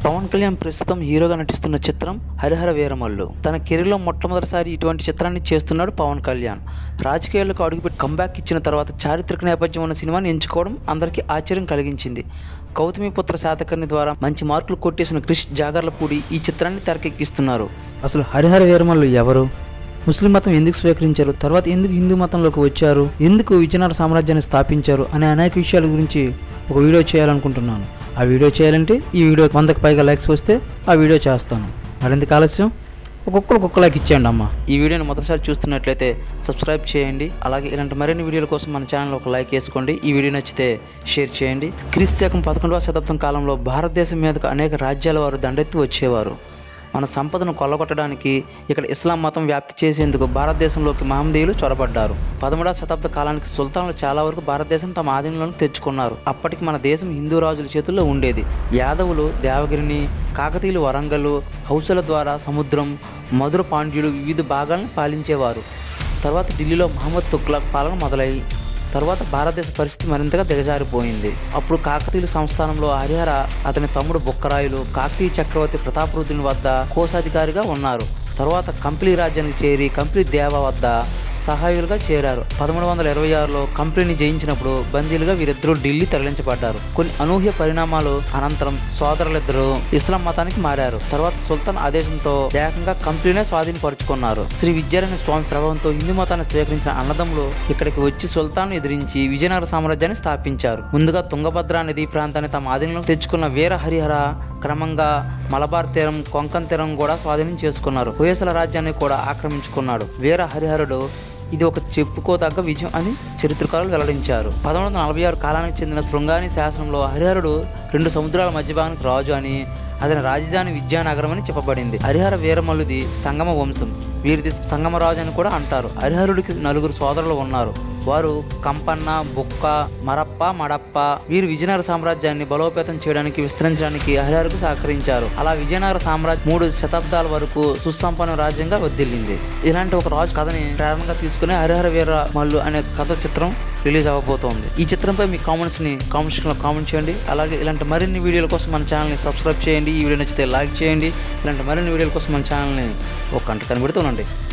పవన్ కళ్యాణ్ ప్రస్తుతం హీరోగా నటిస్తున్న చిత్రం హరిహర వీరమల్లు తన కెరీర్లో మొట్టమొదటిసారి ఇటువంటి చిత్రాన్ని చేస్తున్నాడు పవన్ కళ్యాణ్ రాజకీయాలకు అడుగుపెట్టి కంబ్యాక్ ఇచ్చిన తర్వాత చారిత్రక నేపథ్యం ఉన్న సినిమాని ఎంచుకోవడం అందరికీ ఆశ్చర్యం కలిగించింది గౌతమిపుత్ర శాతకర్ణి ద్వారా మంచి మార్కులు కొట్టేసిన క్రిష్ జాగర్లపూడి ఈ చిత్రాన్ని తెరకెక్కిస్తున్నారు అసలు హరిహర వీరమల్లు ఎవరు ముస్లిం మతం ఎందుకు స్వీకరించారు తర్వాత ఎందుకు హిందూ మతంలోకి వచ్చారు ఎందుకు విజయనగర సామ్రాజ్యాన్ని స్థాపించారు అనే అనేక విషయాల గురించి ఒక వీడియో చేయాలనుకుంటున్నాను ఆ వీడియో చేయాలంటే ఈ వీడియో వందకు పైగా లైక్స్ వస్తే ఆ వీడియో చేస్తాను మరింత ఆలస్యం ఒక్కొక్కరు ఒక్కొక్క లైక్ ఇచ్చేయండి అమ్మ ఈ వీడియోని మొదటిసారి చూస్తున్నట్లయితే సబ్స్క్రైబ్ చేయండి అలాగే ఇలాంటి మరిన్ని వీడియోల కోసం మన ఛానల్ ఒక లైక్ వేసుకోండి ఈ వీడియో నచ్చితే షేర్ చేయండి క్రీస్తు శకం పదకొండవ శతాబ్దం కాలంలో భారతదేశం మీదకు అనేక రాజ్యాల వారు దండెత్తి వచ్చేవారు మన సంపదను కొల్లగొట్టడానికి ఇక్కడ ఇస్లాం మతం వ్యాప్తి చేసేందుకు భారతదేశంలోకి మహమ్మదీయులు చొరబడ్డారు పదమూడవ శతాబ్ద కాలానికి సుల్తాన్లు చాలా వరకు భారతదేశం తమ ఆధీనంలోకి తెచ్చుకున్నారు అప్పటికి మన దేశం హిందూ రాజుల చేతుల్లో ఉండేది యాదవులు దేవగిరిని కాకతీయులు వరంగల్ హౌసుల ద్వారా సముద్రం మధుర పాండ్యులు వివిధ భాగాలను పాలించేవారు తర్వాత ఢిల్లీలో మహమ్మద్ తుగ్లక్ పాలన మొదలై తర్వాత భారతదేశ పరిస్థితి మరింతగా దిగజారిపోయింది అప్పుడు కాకతీయుల సంస్థానంలో హరిహర అతని తమ్ముడు బుక్కరాయులు కాకతీయ చక్రవర్తి ప్రతాపరుద్రుని వద్ద కోశాధికారిగా ఉన్నారు తర్వాత కంప్లీ రాజ్యానికి చేరి కంప్లీ దేవ వద్ద సహాయులుగా చేరారు పదమూడు వందల ఇరవై ఆరులో కంపెనీని జయించినప్పుడు బందీలుగా వీరిద్దరూ ఢిల్లీ తరలించబడ్డారు కొన్ని అనూహ్య పరిణామాలు అనంతరం సోదరులిద్దరూ ఇస్లాం మతానికి మారారు తర్వాత సుల్తాన్ ఆదేశంతో ఏకంగా కంపెనీనే స్వాధీనపరుచుకున్నారు శ్రీ విద్యారణ్య స్వామి ప్రభావంతో హిందూ మతాన్ని స్వీకరించిన అన్నదమ్ములు ఇక్కడికి వచ్చి సుల్తాన్ ఎదిరించి విజయనగర సామ్రాజ్యాన్ని స్థాపించారు ముందుగా తుంగభద్ర నదీ ప్రాంతాన్ని తమ ఆధీనంలో తెచ్చుకున్న వీర హరిహర క్రమంగా మలబార్ తీరం కొంకన్ తీరం కూడా స్వాధీనం చేసుకున్నారు హోయసల రాజ్యాన్ని కూడా ఆక్రమించుకున్నాడు వీర హరిహరుడు ఇది ఒక చెప్పుకోదగ్గ విజయం అని చరిత్రకారులు వెల్లడించారు పదమూడు వందల నలభై ఆరు కాలానికి చెందిన శృంగాని శాసనంలో హరిహరుడు రెండు సముద్రాల మధ్య భాగానికి రాజు అని అతని రాజధాని విద్యానగరం అని చెప్పబడింది హరిహర వీరమల్లుది సంగమ వంశం వీరిది సంగమరాజు అని కూడా అంటారు హరిహరుడికి నలుగురు సోదరులు ఉన్నారు వారు కంపన్న బుక్క మరప్ప మడప్ప వీరు విజయనగర సామ్రాజ్యాన్ని బలోపేతం చేయడానికి విస్తరించడానికి హరిహరకు సహకరించారు అలా విజయనగర సామ్రాజ్యం మూడు శతాబ్దాల వరకు సుసంపన్న రాజ్యంగా వర్ధిల్లింది ఇలాంటి ఒక రాజు కథని ప్రేరణగా తీసుకుని హరిహర వీర మల్లు అనే కథ చిత్రం రిలీజ్ అవ్వబోతోంది ఈ చిత్రంపై మీ కామెంట్స్ ని కామెంట్ సెక్షన్ లో కామెంట్ చేయండి అలాగే ఇలాంటి మరిన్ని వీడియోల కోసం మన ఛానల్ ని సబ్స్క్రైబ్ చేయండి ఈ వీడియో నచ్చితే లైక్ చేయండి ఇలాంటి మరిన్ని వీడియోల కోసం మన ఛానల్ ని ఒక గంట కనిపెడుతూ ఉండండి